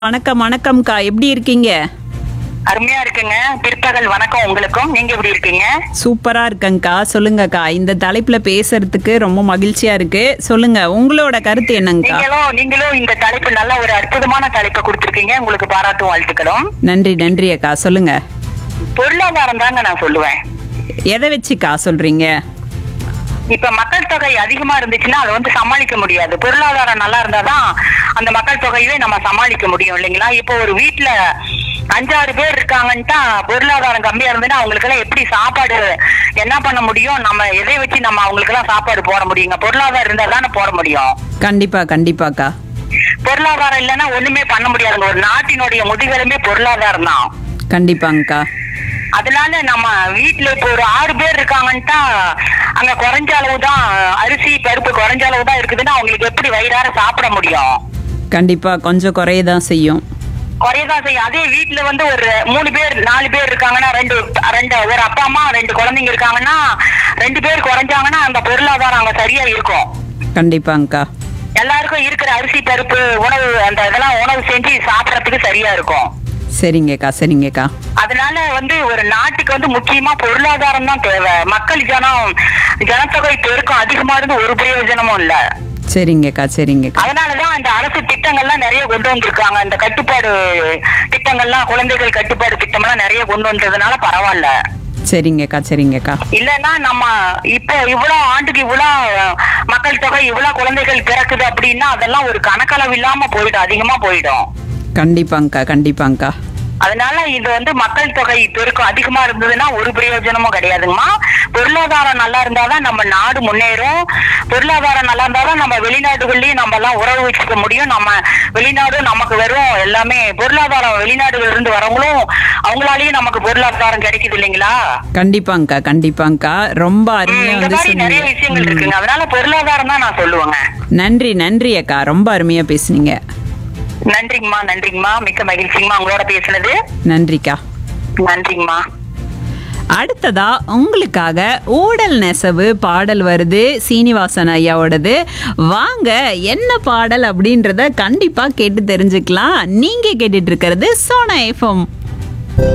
வணக்கம் வணக்கம்க்கா எப்படி இருக்கீங்க அருமையா இருக்குங்க பிற்பகல் வணக்கம் உங்களுக்கும் நீங்க எப்படி இருக்கீங்க சூப்பரா இருக்கேங்க்கா சொல்லுங்கக்கா இந்த தலைப்புல பேசுறதுக்கு ரொம்ப மகிழ்ச்சியா இருக்கு சொல்லுங்க உங்களோட கருத்து என்னங்கக்கா நீங்களும் நீங்களும் இந்த தலைப்பு நல்ல ஒரு அற்புதமான தலைப்பை கொடுத்திருக்கீங்க உங்களுக்கு பாராட்டும் வாழ்த்துக்களும் நன்றி நன்றி அக்கா சொல்லுங்க பொருளாதாரம் தாங்க நான் சொல்லுவேன் எதை வச்சுக்கா சொல்றீங்க இப்ப மக்கள் தொகை அதிகமா இருந்துச்சுன்னா அதை வந்து சமாளிக்க முடியாது பொருளாதாரம் நல்லா இருந்தாதான் அந்த மக்கள் தொகையவே நம்ம சமாளிக்க முடியும் இல்லைங்களா இப்போ ஒரு வீட்டுல அஞ்சாறு பேர் இருக்காங்கன்ட்டா பொருளாதாரம் கம்மியா இருந்ததுன்னா அவங்களுக்கு எல்லாம் எப்படி சாப்பாடு என்ன பண்ண முடியும் நம்ம எதை வச்சு நம்ம அவங்களுக்கு எல்லாம் சாப்பாடு போட முடியுங்க பொருளாதாரம் இருந்தா தானே போட முடியும் கண்டிப்பா கண்டிப்பாக்கா பொருளாதாரம் இல்லைன்னா ஒண்ணுமே பண்ண முடியாதுங்க ஒரு நாட்டினுடைய முதுகெலும்பே பொருளாதாரம் தான் கண்டிப்பாங்கக்கா அதனால நம்ம வீட்டுல இப்போ ஒரு ஆறு பேர் இருக்காங்கன்ட்டா அங்க குறைஞ்ச அளவு தான் அரிசி பருப்பு குறைஞ்ச அளவு தான் இருக்குதுன்னா அவங்களுக்கு எப்படி வயிறார சாப்பிட முடியும் கண்டிப்பா கொஞ்சம் குறையதான் செய்யும் குறையதான் செய்யும் அதே வீட்டுல வந்து ஒரு மூணு பேர் நாலு பேர் இருக்காங்கன்னா ரெண்டு ரெண்டு ஒரு அப்பா அம்மா ரெண்டு குழந்தைங்க இருக்காங்கன்னா ரெண்டு பேர் குறைஞ்சாங்கன்னா அந்த பொருளாதாரம் அங்க சரியா இருக்கும் கண்டிப்பாங்கக்கா எல்லாருக்கும் இருக்கிற அரிசி பருப்பு உணவு அந்த இதெல்லாம் உணவு செஞ்சு சாப்பிடறதுக்கு சரியா இருக்கும் சரிங்கக்கா சரிங்கக்கா அதனால வந்து ஒரு நாட்டுக்கு வந்து முக்கியமா பொருளாதாரம் தான் தேவை மக்கள் ஜனம் ஜனத்தொகை பெருக்கம் அதிகமா இருந்து ஒரு பிரயோஜனமும் இல்ல சரிங்கக்கா சரிங்கக்கா அதனாலதான் இந்த அரசு திட்டங்கள்லாம் நிறைய கொண்டு வந்திருக்காங்க இந்த கட்டுப்பாடு திட்டங்கள்லாம் குழந்தைகள் கட்டுப்பாடு திட்டம்லாம் நிறைய கொண்டு வந்ததுனால பரவாயில்ல சரிங்கக்கா சரிங்கக்கா இல்லைன்னா நம்ம இப்போ இவ்வளவு ஆண்டுக்கு இவ்வளவு மக்கள் தொகை இவ்வளவு குழந்தைகள் பிறக்குது அப்படின்னா அதெல்லாம் ஒரு கணக்களவு இல்லாம போயிடும் அதிகமா போயிடும் கண்டிப்பாங்கக்கா கண்டிப்பாங்கக்கா அதனால இது வந்து மக்கள் தொகை பெருக்கம் அதிகமா இருந்ததுன்னா ஒரு பிரயோஜனமும் கிடையாதுங்கம்மா பொருளாதாரம் நல்லா இருந்தாதான் நம்ம நாடு முன்னேறும் பொருளாதாரம் நல்லா இருந்தாதான் நம்ம வெளிநாடுகள்லயும் நம்ம எல்லாம் உறவு வச்சுக்க முடியும் நம்ம வெளிநாடு நமக்கு வரும் எல்லாமே பொருளாதாரம் வெளிநாடுகள் இருந்து வரவங்களும் அவங்களாலயும் நமக்கு பொருளாதாரம் கிடைக்குது இல்லைங்களா கண்டிப்பாங்கக்கா கண்டிப்பாங்கக்கா ரொம்ப ம், அருமையா இந்த வந்து மாதிரி நிறைய விஷயங்கள் சொன்னீங்க இருக்குங்க அதனால பொருளாதாரம் தான் நான் சொல்லுவேங்க நன்றி நன்றி அக்கா ரொம்ப அருமையா பேசுனீங்க நன்றிங்கம்மா நன்றிங்கம்மா மிக்க மகிழ்ச்சிங்கம்மா உங்களோட பேசுனது நன்றிக்கா நன்றிங்கம்மா அடுத்ததா உங்களுக்காக ஊடல் நெசவு பாடல் வருது சீனிவாசன் ஐயாவோடது வாங்க என்ன பாடல் அப்படின்றத கண்டிப்பா கேட்டு தெரிஞ்சுக்கலாம் நீங்க கேட்டுட்டு இருக்கிறது சோனா எஃப்எம்